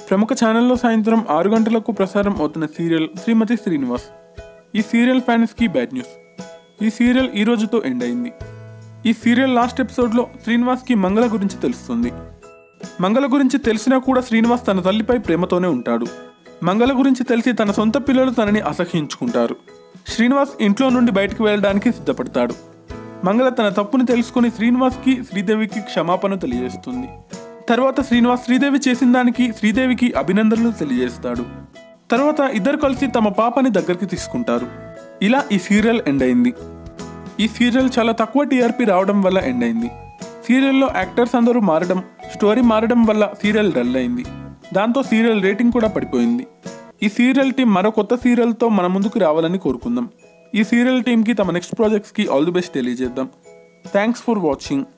ప్రముఖ ఛానల్లో సాయంత్రం ఆరు గంటలకు ప్రసారం అవుతున్న సీరియల్ శ్రీమతి శ్రీనివాస్ ఈ సీరియల్ ఫ్యాన్స్కి బ్యాడ్ న్యూస్ ఈ సీరియల్ ఈ రోజుతో ఎండ్ అయింది ఈ సీరియల్ లాస్ట్ ఎపిసోడ్లో శ్రీనివాస్కి మంగళ గురించి తెలుస్తుంది మంగళ గురించి తెలిసినా కూడా శ్రీనివాస్ తన తల్లిపై ప్రేమతోనే ఉంటాడు మంగళ గురించి తెలిసి తన సొంత పిల్లలు తనని అసహ్యించుకుంటారు శ్రీనివాస్ ఇంట్లో నుండి బయటకు వెళ్ళడానికి సిద్ధపడతాడు మంగళ తన తప్పుని తెలుసుకుని శ్రీనివాస్కి శ్రీదేవికి క్షమాపణ తెలియజేస్తుంది తర్వాత శ్రీనివాస్ శ్రీదేవి చేసిన దానికి శ్రీదేవికి అభినందనలు తెలియజేస్తాడు తర్వాత ఇద్దరు కలిసి తమ పాపని దగ్గరికి తీసుకుంటారు ఇలా ఈ సీరియల్ ఎండ్ అయింది ఈ సీరియల్ చాలా తక్కువ టీఆర్పీ రావడం వల్ల ఎండ్ అయింది సీరియల్లో యాక్టర్స్ అందరూ మారడం స్టోరీ మారడం వల్ల సీరియల్ డల్ అయింది దాంతో సీరియల్ రేటింగ్ కూడా పడిపోయింది ఈ సీరియల్ టీం మరో కొత్త సీరియల్తో మన ముందుకు రావాలని కోరుకుందాం ఈ సీరియల్ టీంకి తమ నెక్స్ట్ ప్రాజెక్ట్స్కి ఆల్ ది బెస్ట్ తెలియజేద్దాం థ్యాంక్స్ ఫర్ వాచింగ్